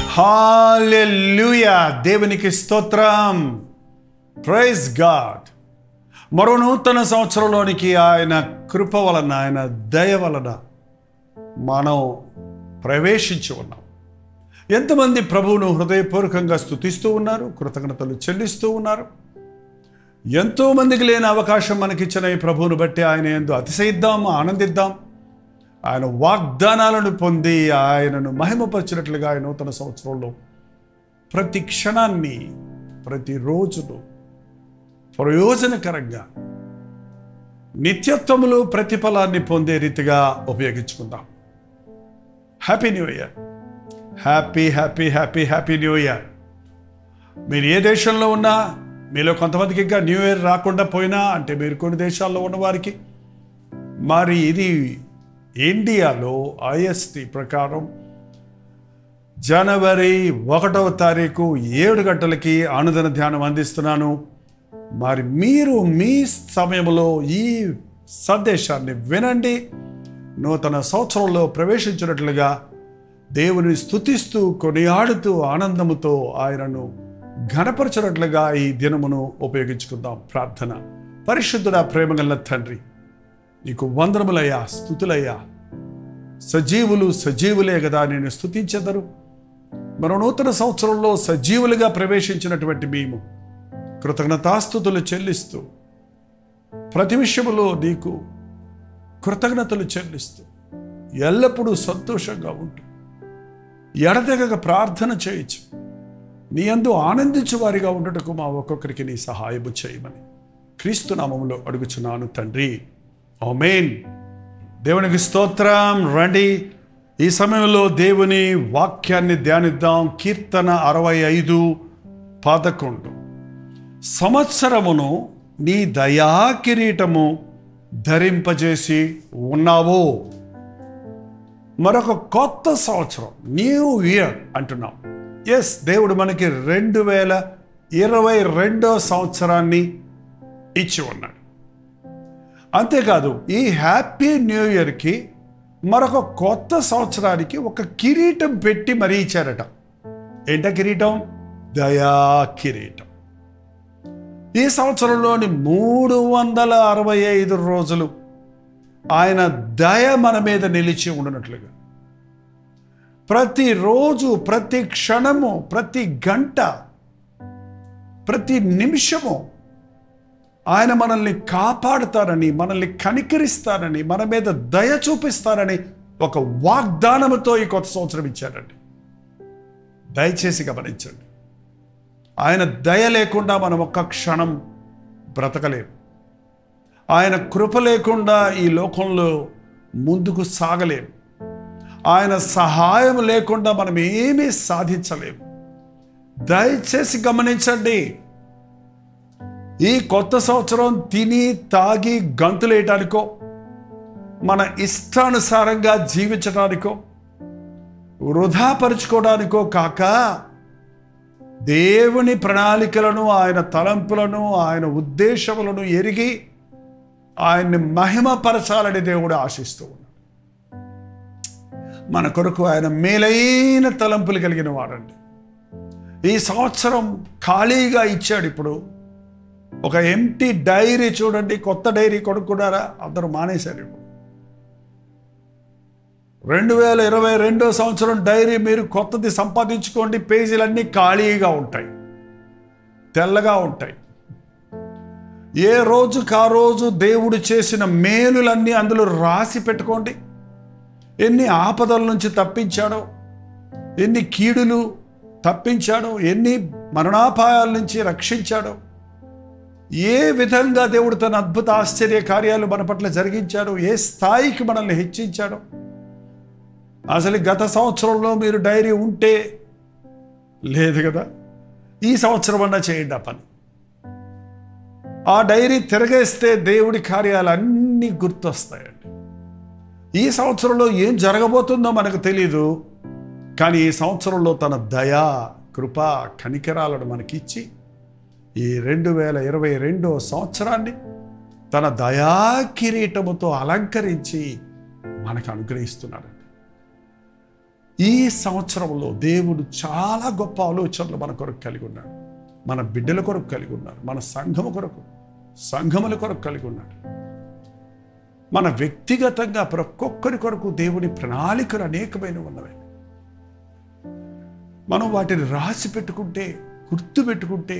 Hallelujah దేవునికి స్తోత్రం praise God మరో నూతన సంవత్సరంలోనికి ఆయన కృప వలన ఆయన దయ వలన మనం ప్రవేశించి ఉన్నాం ఎంతమంది ప్రభువును హృదయపూర్వకంగా స్తుతిస్తూ ఉన్నారు కృతజ్ఞతలు చెల్లిస్తూ ఉన్నారు ఎంతో మందికి లేని అవకాశం మనకిచ్చిన ఈ ప్రభువును బట్టి ఆయన ఎందు అతిశయిద్దాం ఆనందిద్దాం ఆయన వాగ్దానాలను పొంది ఆయనను మహిమపరిచినట్లుగా ఆయన నూతన సంవత్సరంలో ప్రతి క్షణాన్ని ప్రతి రోజును ప్రయోజనకరంగా నిత్యత్వములు ప్రతిఫలాన్ని పొందే రీతిగా ఉపయోగించుకుందాం happy new year happy happy happy happy new year మీరు ఏ దేశంలో ఉన్నా మీలో కొంతమందికి ఇంకా న్యూ ఇయర్ రాకుండా పోయినా అంటే మీరు కొన్ని దేశాల్లో ఉన్నవారికి మరి ఇది ఇండియాలో ఐఎస్టి ప్రకారం జనవరి ఒకటవ తారీఖు ఏడు గంటలకి అనుదిన ధ్యానం అందిస్తున్నాను మరి మీరు మీ సమయంలో ఈ సందేశాన్ని వినండి నూతన సంవత్సరంలో ప్రవేశించినట్లుగా దేవుని స్తుతిస్తూ కొనియాడుతూ ఆనందముతో ఆయనను ఘనపరచినట్లుగా ఈ దినమును ఉపయోగించుకుందాం ప్రార్థన పరిశుద్ధుడ ప్రేమగల తండ్రి నీకు వందనములయ్యా స్థుతులయ్యా సజీవులు సజీవులే కదా నేను స్థుతించెదరు మరో నూతన సంవత్సరంలో సజీవులుగా ప్రవేశించినటువంటి మేము కృతజ్ఞతాస్థుతులు చెల్లిస్తూ ప్రతి విషయములో నీకు కృతజ్ఞతలు చెల్లిస్తూ ఎల్లప్పుడూ సంతోషంగా ఉంటూ ఎడతెగక ప్రార్థన చేయొచ్చు నీ అందు ఆనందించు వారిగా ఉండటకు మా ఒక్కొక్కరికి నీ సహాయము చేయమని క్రీస్తు నామములో అడుగుచున్నాను తండ్రి ఆమేన్ దేవునికి స్తోత్రం రండి ఈ సమయంలో దేవుని వాక్యాన్ని ధ్యానిద్దాం కీర్తన అరవై ఐదు పదకొండు సంవత్సరమును నీ దయా కిరీటము ధరింపజేసి ఉన్నావు మరొక కొత్త సంవత్సరం న్యూ ఇయర్ అంటున్నాం ఎస్ దేవుడు మనకి రెండు వేల ఇరవై రెండో సంవత్సరాన్ని ఇచ్చి ఉన్నాడు అంతేకాదు ఈ హ్యాపీ న్యూ ఇయర్కి మరొక కొత్త సంవత్సరానికి ఒక కిరీటం పెట్టి మరీ ఇచ్చారట ఏంట కిరీటం దయా కిరీటం ఈ సంవత్సరంలోని మూడు వందల అరవై ఐదు రోజులు ఆయన దయ మన మీద నిలిచి ఉండనట్లుగా ప్రతిరోజు ప్రతి క్షణము ప్రతి గంట ప్రతి నిమిషము ఆయన మనల్ని కాపాడుతారని మనల్ని కనికరిస్తారని మన మీద దయ చూపిస్తారని ఒక వాగ్దానముతో ఈ కొత్త సంవత్సరం ఇచ్చారండి దయచేసి గమనించండి ఆయన దయ లేకుండా మనం ఒక్క క్షణం బ్రతకలేం ఆయన కృప లేకుండా ఈ లోకంలో ముందుకు సాగలేం ఆయన సహాయం లేకుండా మనం ఏమీ సాధించలేం దయచేసి గమనించండి ఈ కొత్త సంవత్సరం తిని తాగి గంతులేయటానికో మన ఇష్టానుసారంగా జీవించడానికో వృధాపరుచుకోవడానికో కాక దేవుని ప్రణాళికలను ఆయన తలంపులను ఆయన ఉద్దేశములను ఎరిగి ఆయన్ని మహిమపరచాలని దేవుడు ఆశిస్తూ ఉన్నాడు మన కొరకు ఆయన మేలైన తలంపులు కలిగిన వాడండి ఈ సంవత్సరం ఖాళీగా ఇచ్చాడు ఇప్పుడు ఒక ఎంటీ డైరీ చూడండి కొత్త డైరీ కొనుక్కున్నారా అందరూ మానేశారు ఇప్పుడు రెండు వేల ఇరవై రెండో సంవత్సరం డైరీ మీరు కొత్తది సంపాదించుకోండి పేజీలన్నీ ఖాళీగా ఉంటాయి తెల్లగా ఉంటాయి ఏ రోజుకు ఆ రోజు దేవుడు చేసిన మేలులన్నీ అందులో రాసి పెట్టుకోండి ఎన్ని ఆపదల నుంచి తప్పించాడో ఎన్ని కీడులు తప్పించాడో ఎన్ని మరణాపాయాల నుంచి రక్షించాడో ఏ విధంగా దేవుడు తన అద్భుత ఆశ్చర్య కార్యాలు మన పట్ల జరిగించాడో ఏ స్థాయికి మనల్ని హెచ్చించాడో అసలు గత సంవత్సరంలో మీరు డైరీ ఉంటే లేదు కదా ఈ సంవత్సరం అన్నా చేయండి ఆ పని ఆ డైరీ తిరగేస్తే దేవుడి కార్యాలు అన్నీ గుర్తొస్తాయండి ఈ సంవత్సరంలో ఏం జరగబోతుందో మనకు తెలీదు కానీ ఈ సంవత్సరంలో తన దయా కృప కనికరాలను మనకిచ్చి ఈ రెండు వేల ఇరవై రెండో సంవత్సరాన్ని తన దయా కిరీటముతో అలంకరించి మనకు అనుగ్రహిస్తున్నాడు ఈ సంవత్సరంలో దేవుడు చాలా గొప్ప ఆలోచనలు మన కొరకు కలిగి ఉన్నాడు మన బిడ్డల కొరకు కలిగి ఉన్నారు మన సంఘము కొరకు సంఘముల కొరకు కలిగి ఉన్నాడు మన వ్యక్తిగతంగా ప్రతి ఒక్కరి కొరకు దేవుని ప్రణాళికలు అనేకమైన ఉన్నవి మనం వాటిని రాసి పెట్టుకుంటే గుర్తు పెట్టుకుంటే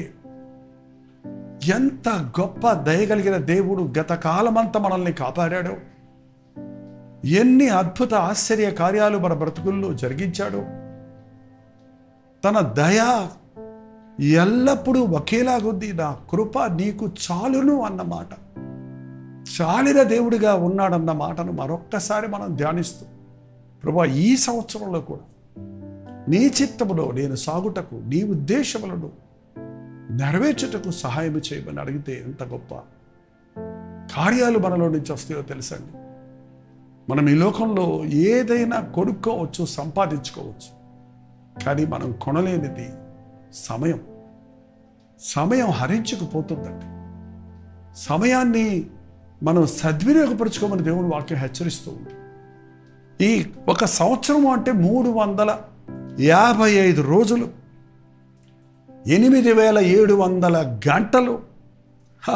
ఎంత గొప్ప దయగలిగిన దేవుడు గత కాలమంతా మనల్ని కాపాడాడో ఎన్ని అద్భుత ఆశ్చర్య కార్యాలు మన బ్రతుకుల్లో జరిగించాడో తన దయ ఎల్లప్పుడూ ఒకేలాగుంది నా కృప నీకు చాలును అన్నమాట చాలిన దేవుడిగా ఉన్నాడన్న మాటను మరొక్కసారి మనం ధ్యానిస్తూ ప్రభా ఈ సంవత్సరంలో కూడా నీ చిత్తములో నేను సాగుటకు నీ ఉద్దేశములను నెరవేర్చుటకు సహాయం చేయమని అడిగితే ఎంత గొప్ప కార్యాలు మనలో నుంచి వస్తాయో తెలుసండి మనం ఈ లోకంలో ఏదైనా కొనుక్కోవచ్చు సంపాదించుకోవచ్చు కానీ మనం కొనలేనిది సమయం సమయం హరించుకుపోతుందండి సమయాన్ని మనం సద్వినియోగపరుచుకోమని దేవుని వాక్యం హెచ్చరిస్తూ ఉంది ఈ ఒక సంవత్సరం అంటే మూడు వందల యాభై ఐదు రోజులు ఎనిమిది వేల ఏడు వందల గంటలు హ,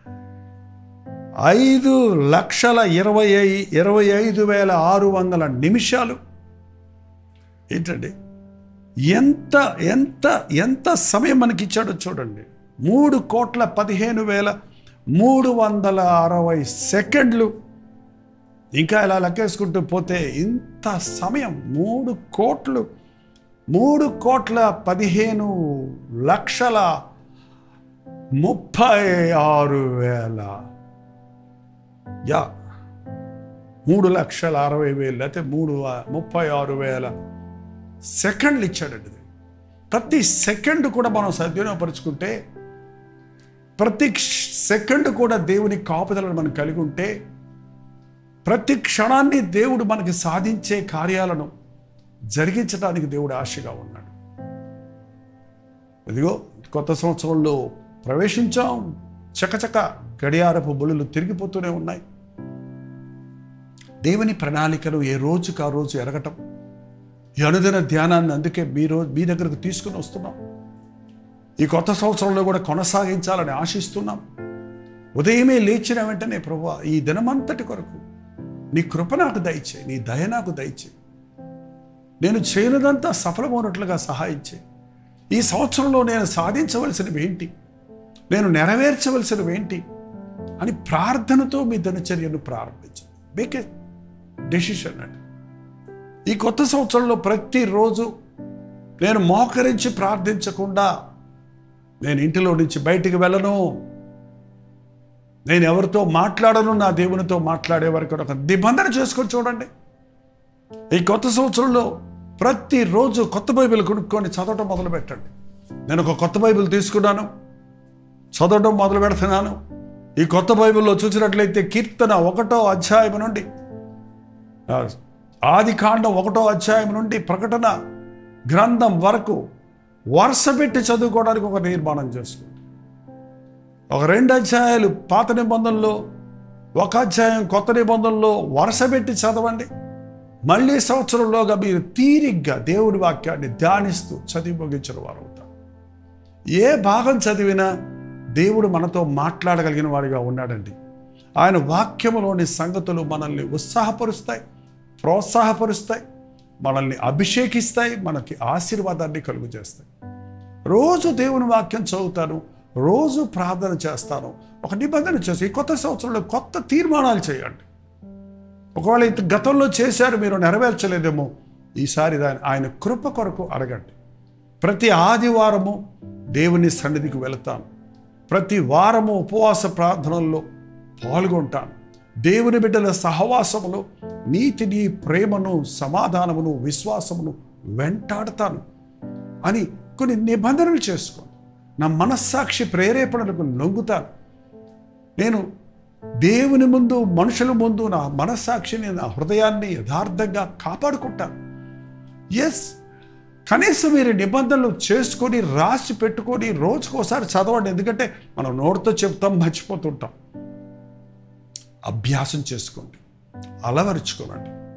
ఐదు లక్షల ఇరవై ఐ- ఇరవై ఐదు వేల ఆరు వందల నిమిషాలు ఏంటండి ఎంత ఎంత ఎంత సమయం మనకి ఇచ్చాడో చూడండి మూడు కోట్ల పదిహేను వేల మూడు వందల అరవై సెకండ్లు ఇంకా ఇలా లెక్కేసుకుంటూ పోతే ఇంత సమయం మూడు కోట్లు మూడు కోట్ల పదిహేను లక్షల ముప్పై ఆరు వేల యా మూడు లక్షల అరవై వేలు లేకపోతే మూడు ఆ- ముప్పై ఆరు వేల సెకండ్లు ఇచ్చాడండి ఇది. ప్రతి సెకండ్ కూడా మనం సద్వినియోగపరుచుకుంటే ప్రతి క్ష- సెకండ్ కూడా దేవుని కాపుదలను మనం కలిగి ఉంటే ప్రతి క్షణాన్ని దేవుడు మనకి సాధించే కార్యాలను జరిగించడానికి దేవుడు ఆశగా ఉన్నాడు ఇదిగో కొత్త సంవత్సరంలో ప్రవేశించాం చకచక గడియారపు బులులు తిరిగిపోతూనే ఉన్నాయి దేవుని ప్రణాళికలు ఏ రోజుకు ఆ రోజు ఎరగటం ఈ అనుదిన ధ్యానాన్ని అందుకే మీ రోజు మీ దగ్గరకు తీసుకుని వస్తున్నాం ఈ కొత్త సంవత్సరంలో కూడా కొనసాగించాలని ఆశిస్తున్నాం ఉదయమే లేచిన వెంటనే ప్రభు ఈ దినమంతటి కొరకు నీ కృప నాకు దయచే నీ దయ నాకు దయచే నేను చేయనిదంతా సఫలమైనట్లుగా సహాయం చేయి ఈ సంవత్సరంలో నేను సాధించవలసినవి ఏంటి నేను నెరవేర్చవలసినవి ఏంటి అని ప్రార్థనతో మీ దినచర్యను ప్రారంభించండి మేక్ ఏ డెసిషన్ అండి ఈ కొత్త సంవత్సరంలో ప్రతిరోజు నేను మోకరించి ప్రార్థించకుండా నేను ఇంటిలో నుంచి బయటికి వెళ్ళను నేను ఎవరితో మాట్లాడను నా దేవునితో మాట్లాడే వరకు ఒక నిబంధన చేసుకొని చూడండి ఈ కొత్త సంవత్సరంలో ప్రతిరోజు కొత్త బైబిల్ కొనుక్కొని చదవటం మొదలు పెట్టండి నేను ఒక కొత్త బైబిల్ తీసుకున్నాను చదవటం మొదలు పెడుతున్నాను ఈ కొత్త బైబిల్లో చూసినట్లయితే కీర్తన ఒకటో అధ్యాయం నుండి ఆ, ఆది కాండం ఒకటో అధ్యాయం నుండి ప్రకటన గ్రంథం వరకు వరుస పెట్టి చదువుకోవడానికి ఒక నిర్మాణం చేసుకోండి ఒక రెండు అధ్యాయాలు పాత నిబంధనలో ఒక అధ్యాయం కొత్త నిబంధనలో వరుస పెట్టి చదవండి మళ్ళీ సంవత్సరంలోగా మీరు తీరిగ్గా దేవుడి వాక్యాన్ని ధ్యానిస్తూ చదివి ముగించిన వారు అవుతారు ఏ భాగం చదివినా దేవుడు మనతో మాట్లాడగలిగిన వాడిగా ఉన్నాడండి ఆయన వాక్యములోని సంగతులు మనల్ని ఉత్సాహపరుస్తాయి ప్రోత్సాహపరుస్తాయి మనల్ని అభిషేకిస్తాయి మనకి ఆశీర్వాదాన్ని కలుగు చేస్తాయి రోజు దేవుని వాక్యం చదువుతాను రోజు ప్రార్థన చేస్తాను ఒక నిబంధన చేసి ఈ కొత్త సంవత్సరంలో కొత్త తీర్మానాలు చేయండి ఒకవేళ ఇంత గతంలో చేశారు మీరు నెరవేర్చలేదేమో ఈసారి దాని ఆయన కృప కొరకు అడగండి ప్రతి ఆదివారము దేవుని సన్నిధికి వెళతాను ప్రతి వారము ఉపవాస ప్రార్థనల్లో పాల్గొంటాను దేవుని బిడ్డల సహవాసములో నీతిని ప్రేమను సమాధానమును విశ్వాసమును వెంటాడతాను అని కొన్ని నిబంధనలు చేసుకోండి నా మనస్సాక్షి ప్రేరేపణలకు లొంగుతాను నేను దేవుని ముందు మనుషుల ముందు నా మనస్సాక్షిని నా హృదయాన్ని యథార్థంగా కాపాడుకుంటాను ఎస్ కనీసం మీరు నిబంధనలు చేసుకొని రాసి పెట్టుకొని రోజుకోసారి చదవండి ఎందుకంటే మనం నోటితో చెప్తాం మర్చిపోతుంటాం అభ్యాసం చేసుకోండి అలవరుచుకోనండి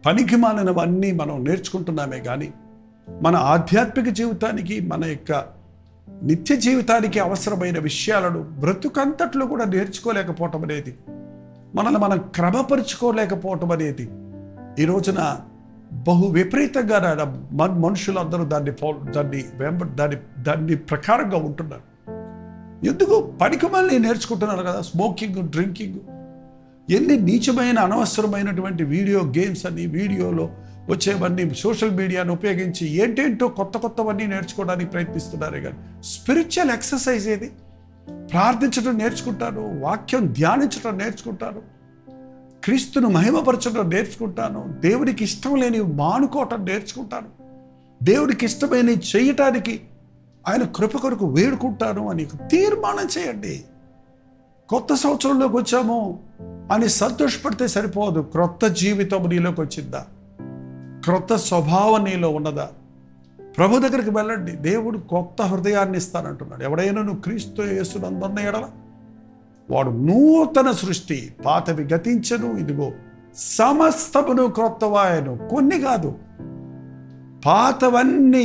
పనికి మాలినవన్నీ మనం నేర్చుకుంటున్నామే కానీ మన ఆధ్యాత్మిక జీవితానికి మన యొక్క నిత్య జీవితానికి అవసరమైన విషయాలను బ్రతుకంతట్లో కూడా నేర్చుకోలేకపోవటం అనేది మనల్ని మనం క్రమపరుచుకోలేకపోవటం అనేది ఈ రోజున బహు విపరీతంగా నా- మన మనుషులందరూ దాన్ని ఫాలో దాన్ని వెంబ దాన్ని దాన్ని ప్రకారంగా ఉంటున్నారు ఎందుకు పనికి మళ్ళీ నేర్చుకుంటున్నారు కదా స్మోకింగ్ డ్రింకింగ్ ఎన్ని నీచమైన అనవసరమైనటువంటి వీడియో గేమ్స్ అని వీడియోలో వచ్చేవన్నీ సోషల్ మీడియాను ఉపయోగించి ఏంటేంటో కొత్త కొత్తవన్నీ నేర్చుకోవడానికి ప్రయత్నిస్తున్నారు కానీ స్పిరిచువల్ ఎక్సర్సైజ్ ఏది ప్రార్థించడం నేర్చుకుంటాను వాక్యం ధ్యానించడం నేర్చుకుంటాను క్రీస్తును మహిమపరచడం నేర్చుకుంటాను దేవుడికి ఇష్టం లేని మానుకోవటం నేర్చుకుంటాను దేవుడికి ఇష్టమైన చేయటానికి ఆయన కృప కొరకు వేడుకుంటాను అని ఒక తీర్మానం చేయండి కొత్త సంవత్సరంలోకి వచ్చాము అని సంతోషపడితే సరిపోదు క్రొత్త జీవితం నీలోకి వచ్చిందా క్రొత్త స్వభావం నీలో ఉన్నదా ప్రభు దగ్గరికి వెళ్ళండి దేవుడు కొత్త హృదయాన్ని ఇస్తానంటున్నాడు ఎవడైనా నువ్వు క్రీస్తు యేసునందున్న ఎడల వాడు నూతన సృష్టి పాతవి గతించను ఇదిగో సమస్తమును క్రొత్తవాయను కొన్ని కాదు పాతవన్నీ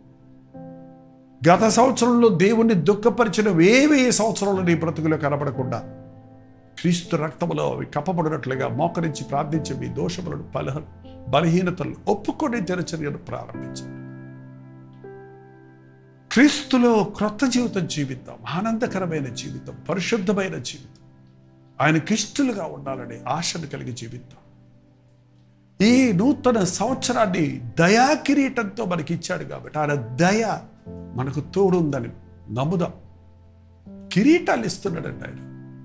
గత సంవత్సరంలో దేవుణ్ణి దుఃఖపరిచిన ఏవి ఈ సంవత్సరంలో నీ బ్రతుకులో కనబడకుండా క్రీస్తు రక్తములో అవి కప్పబడినట్లుగా మోకరించి ప్రార్థించి మీ దోషములను బలహ బలహీనతలను ఒప్పుకొని తెరచర్యను ప్రారంభించండి క్రీస్తులో క్రొత్త జీవితం జీవితం ఆనందకరమైన జీవితం పరిశుద్ధమైన జీవితం ఆయనకిష్టులుగా ఉండాలనే ఆశను కలిగి జీవితం ఈ నూతన సంవత్సరాన్ని దయా కిరీటంతో మనకి ఇచ్చాడు కాబట్టి ఆయన దయ మనకు తోడుందని నమ్ముదాం కిరీటాలు ఇస్తున్నాడండి ఆయన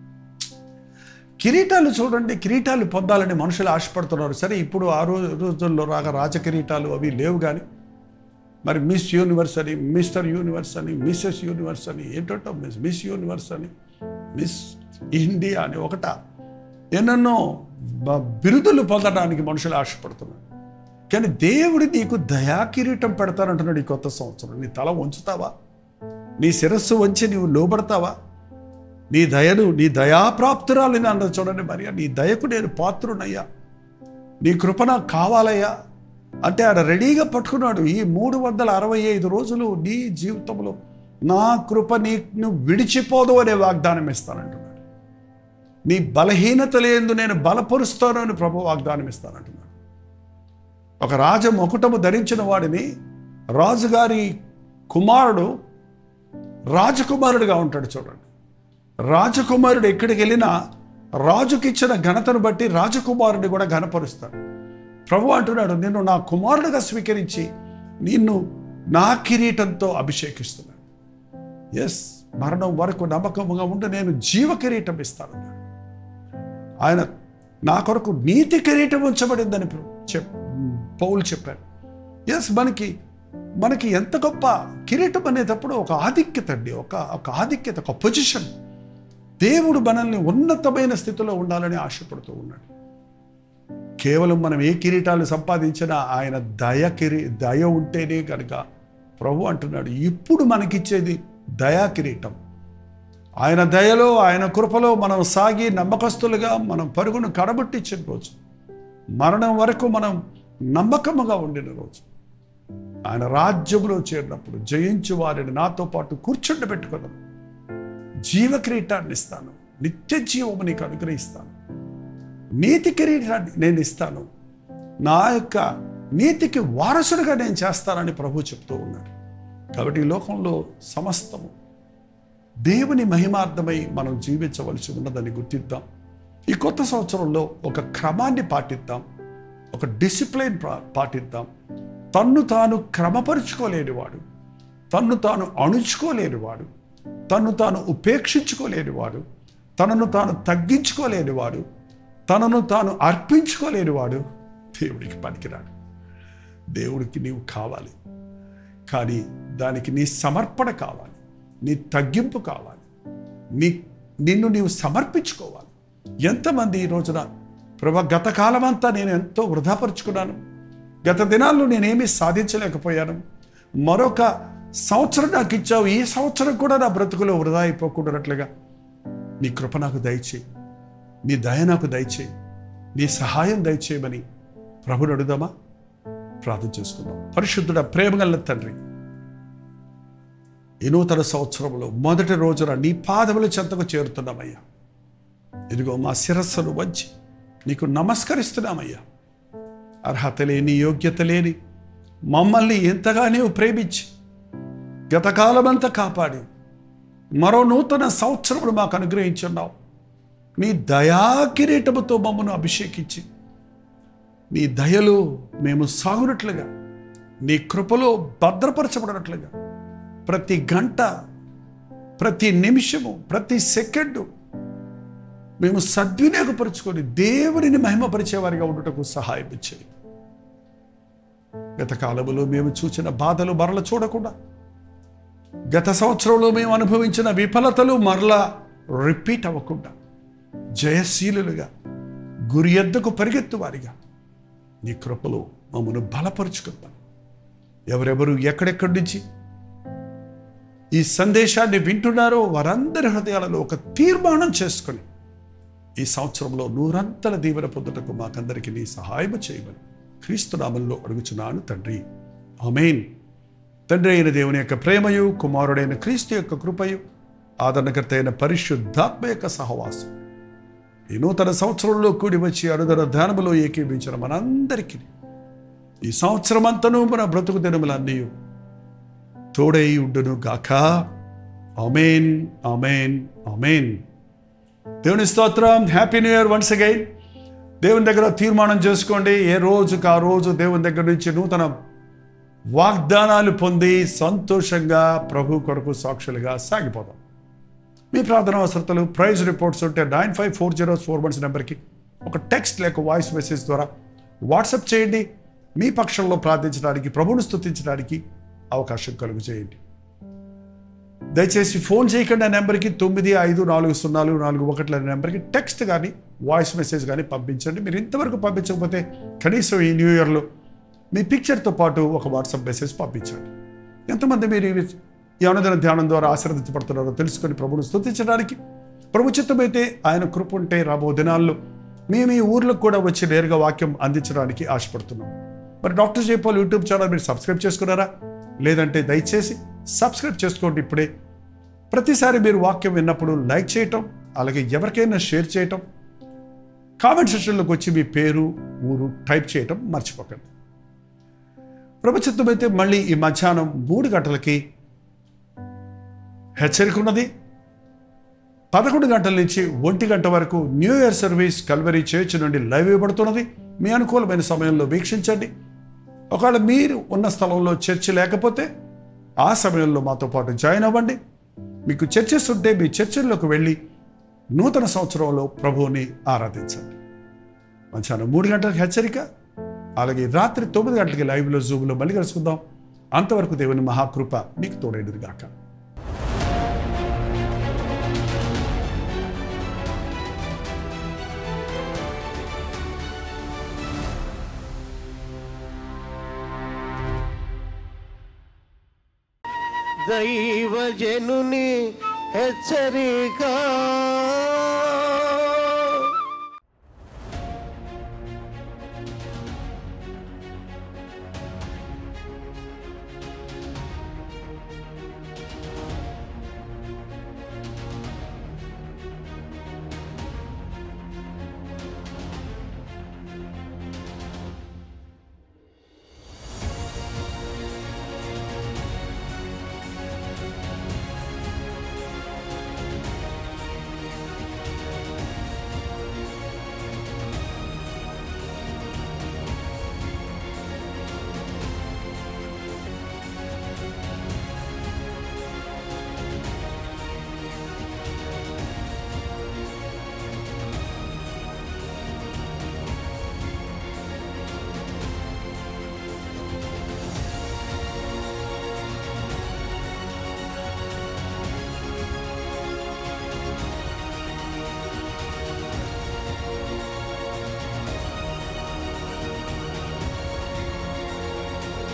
కిరీటాలు చూడండి కిరీటాలు పొందాలని మనుషులు ఆశపడుతున్నారు సరే ఇప్పుడు ఆ రోజు రోజుల్లో రాగా రాజ కిరీటాలు అవి లేవు కానీ మరి మిస్ యూనివర్స్ అని మిస్టర్ యూనివర్స్ అని మిస్సెస్ యూనివర్స్ అని ఏంటంటో మిస్ మిస్ యూనివర్స్ అని మిస్ ఇండియా అని ఒకట ఎన్నెన్నో బ- బిరుదులు పొందడానికి మనుషులు ఆశపడుతున్నారు కానీ దేవుడు నీకు దయా కిరీటం పెడతానంటున్నాడు ఈ కొత్త సంవత్సరం నీ తల వంచుతావా నీ శిరస్సు వంచి నీవు లోబడతావా నీ దయను నీ దయాప్రాప్తురాలని అన్నది చూడండి మరి నీ దయకు నేను పాత్రునయ్యా నీ కృప నాకు కావాలయ్యా అంటే ఆయన రెడీగా పట్టుకున్నాడు ఈ మూడు వందల అరవై ఐదు రోజులు నీ జీవితంలో నా కృప నీకు విడిచిపోదు అనే వాగ్దానం ఇస్తానంటున్నాడు నీ బలహీనత లేందు నేను బలపరుస్తాను అని ప్రభు వాగ్దానం ఇస్తానంటున్నాడు ఒక రాజ మొకుటము ధరించిన వాడిని రాజుగారి కుమారుడు రాజకుమారుడిగా ఉంటాడు చూడండి రాజకుమారుడు ఎక్కడికి వెళ్ళినా రాజుకిచ్చిన ఘనతను బట్టి రాజకుమారుడిని కూడా ఘనపరుస్తాడు ప్రభు అంటున్నాడు నిన్ను నా కుమారుడిగా స్వీకరించి నిన్ను నా కిరీటంతో అభిషేకిస్తున్నాడు ఎస్ మరణం వరకు నమ్మకముగా ఉండి నేను జీవ కిరీటం ఇస్తాను ఆయన నా కొరకు నీతి కిరీటం ఉంచబడిందని చెప్ పౌలు చెప్పారు ఎస్ మనకి మనకి ఎంత గొప్ప కిరీటం అనేటప్పుడు ఒక ఆధిక్యత అండి ఒక ఒక ఆధిక్యత ఒక పొజిషన్ దేవుడు మనల్ని ఉన్నతమైన స్థితిలో ఉండాలని ఆశపడుతూ ఉన్నాడు కేవలం మనం ఏ కిరీటాలు సంపాదించినా ఆయన దయ కిరీ దయ ఉంటేనే కనుక ప్రభు అంటున్నాడు ఇప్పుడు మనకిచ్చేది దయా కిరీటం ఆయన దయలో ఆయన కృపలో మనం సాగి నమ్మకస్తులుగా మనం పరుగును కడబట్టించిన రోజు మరణం వరకు మనం నమ్మకముగా ఉండిన రోజు ఆయన రాజ్యంలో చేరినప్పుడు జయించు వారిని నాతో పాటు కూర్చుండి పెట్టుకున్నాను జీవ కిరీటాన్ని ఇస్తాను నిత్య జీవము నీకు అనుగ్రహిస్తాను నీతి కిరీటాన్ని నేను ఇస్తాను నా యొక్క నీతికి వారసుడిగా నేను చేస్తానని ప్రభు చెప్తూ ఉన్నాడు కాబట్టి ఈ లోకంలో సమస్తము దేవుని మహిమార్థమై మనం జీవించవలసి ఉన్నదని గుర్తిద్దాం ఈ కొత్త సంవత్సరంలో ఒక క్రమాన్ని పాటిద్దాం ఒక డిసిప్లిన్ పా- పాటిద్దాం తన్ను తాను క్రమపరుచుకోలేనివాడు తన్ను తాను అణుచుకోలేనివాడు తన్ను తాను ఉపేక్షించుకోలేనివాడు తనను తాను తగ్గించుకోలేనివాడు తనను తాను అర్పించుకోలేనివాడు దేవుడికి పనికిరాడు దేవుడికి నీవు కావాలి కానీ దానికి నీ సమర్పణ కావాలి నీ తగ్గింపు కావాలి నీ నిన్ను నీవు సమర్పించుకోవాలి ఎంతమంది ఈ రోజున ప్రభా గత కాలమంతా నేను ఎంతో వృధాపరుచుకున్నాను గత దినాల్లో నేనేమీ సాధించలేకపోయాను మరొక సంవత్సరం నాకు ఇచ్చావు ఈ సంవత్సరం కూడా నా బ్రతుకులో వృధా అయిపోకుండానట్లుగా నీ కృప నాకు దయచేయి నీ దయ నాకు దయచేయి నీ సహాయం దయచేయమని ప్రభుని అడుగుదామా ప్రార్థన చేసుకుందాం పరిశుద్ధుడ ప్రేమగల తండ్రి ఈ నూతన సంవత్సరంలో మొదటి రోజున నీ పాదముల చెంతకు చేరుతున్నామయ్యా ఇదిగో మా శిరస్సును వంచి నీకు నమస్కరిస్తున్నామయ్యా అర్హత లేని యోగ్యత లేని మమ్మల్ని ఎంతగా నీవు ప్రేమించి గతకాలమంతా కాపాడి మరో నూతన సంవత్సరమును మాకు అనుగ్రహించున్నావు నీ దయా కిరీటముతో మమ్మను అభిషేకించి నీ దయలో మేము సాగునట్లుగా నీ కృపలో భద్రపరచబడినట్లుగా ప్రతి గంట ప్రతి నిమిషము ప్రతి సెకండు మేము సద్వినియోగపరుచుకొని దేవునిని మహిమపరిచేవారిగా ఉండటకు సహాయం ఇచ్చేది గత కాలములో మేము చూసిన బాధలు మరల చూడకుండా గత సంవత్సరంలో మేము అనుభవించిన విఫలతలు మరలా రిపీట్ అవ్వకుండా జయశీలులుగా గురి ఎద్దకు పరిగెత్తువారిగా నీ కృపలో మమ్మను బలపరుచుకుంటాను ఎవరెవరు ఎక్కడెక్కడి నుంచి ఈ సందేశాన్ని వింటున్నారో వారందరి హృదయాలలో ఒక తీర్మానం చేసుకొని ఈ సంవత్సరంలో నూరంతల దీవెన పొందుటకు మాకందరికీ నీ సహాయం చేయమని క్రీస్తునామంలో అడుగుచున్నాను తండ్రి ఆమెన్ తండ్రి అయిన దేవుని యొక్క ప్రేమయు కుమారుడైన క్రీస్తు యొక్క కృపయు ఆదరణకర్త అయిన పరిశుద్ధాత్మ యొక్క సహవాసం ఈ నూతన సంవత్సరంలో కూడి వచ్చి అడుదర ధ్యానములో ఏకీభించిన మనందరికీ ఈ సంవత్సరం అంతను మన బ్రతుకు దినములన్నీ తోడై ఉండును గాక అమేన్ అమేన్ అమేన్ దేవుని స్తోత్రం happy new year once again దేవుని దగ్గర తీర్మానం చేసుకోండి ఏ రోజుకి ఆ రోజు దేవుని దగ్గర నుంచి నూతన వాగ్దానాలు పొంది సంతోషంగా ప్రభు కొరకు సాక్షులుగా సాగిపోదాం మీ ప్రార్థన అవసరతలు ప్రైజ్ రిపోర్ట్స్ ఉంటే nine five four zero four వన్స్ నెంబర్కి ఒక టెక్స్ట్ లేక వాయిస్ మెసేజ్ ద్వారా వాట్సాప్ చేయండి మీ పక్షంలో ప్రార్థించడానికి ప్రభువును స్తుతించడానికి అవకాశం కలుగు చేయండి దయచేసి ఫోన్ చేయకుండా నెంబర్కి తొమ్మిది ఐదు నాలుగు సున్నాలు నాలుగు ఒకట్ల నెంబర్కి టెక్స్ట్ కానీ వాయిస్ మెసేజ్ కానీ పంపించండి మీరు ఇంతవరకు పంపించకపోతే కనీసం ఈ న్యూ ఇయర్లో మీ పిక్చర్తో పాటు ఒక వాట్సాప్ మెసేజ్ పంపించండి ఎంతమంది మీరు ఈ ఈ అనుదిన ధ్యానం ద్వారా ఆశీర్వదించబడుతున్నారో తెలుసుకొని ప్రభుని స్తుతించడానికి ప్రభు చిత్తమైతే ఆయన కృప ఉంటే రాబో దినాల్లో మేము ఈ ఊర్లకు కూడా వచ్చి నేరుగా వాక్యం అందించడానికి ఆశపడుతున్నాం మరి డాక్టర్ జైపాల్ యూట్యూబ్ ఛానల్ మీరు సబ్స్క్రైబ్ చేసుకున్నారా లేదంటే దయచేసి సబ్స్క్రైబ్ చేసుకోండి ఇప్పుడే ప్రతిసారి మీరు వాక్యం విన్నప్పుడు లైక్ చేయటం అలాగే ఎవరికైనా షేర్ చేయటం కామెంట్ సెక్షన్లోకి వచ్చి మీ పేరు ఊరు టైప్ చేయటం మర్చిపోకండి ప్రభుత్వమైతే మళ్ళీ ఈ మధ్యాహ్నం మూడు గంటలకి హెచ్చరిక ఉన్నది పదకొండు గంటల నుంచి ఒంటి గంట వరకు new year service Calvary church నుండి లైవ్ ఇవ్వబడుతున్నది మీ అనుకూలమైన సమయంలో వీక్షించండి ఒకవేళ మీరు ఉన్న స్థలంలో చర్చ్ లేకపోతే ఆ సమయంలో మాతో పాటు జాయిన్ అవ్వండి మీకు చర్చెస్ ఉంటే మీ చర్చిల్లోకి వెళ్ళి నూతన సంవత్సరంలో ప్రభువుని ఆరాధించండి మధ్యాహ్నం మూడు గంటలకు హెచ్చరిక అలాగే రాత్రి తొమ్మిది గంటలకి లైవ్లో జూమ్లో మళ్ళీ కలుసుకుందాం అంతవరకు దేవుని మహాకృప మీకు తోడైనదిగాక దైవజనుని హెచ్చరిక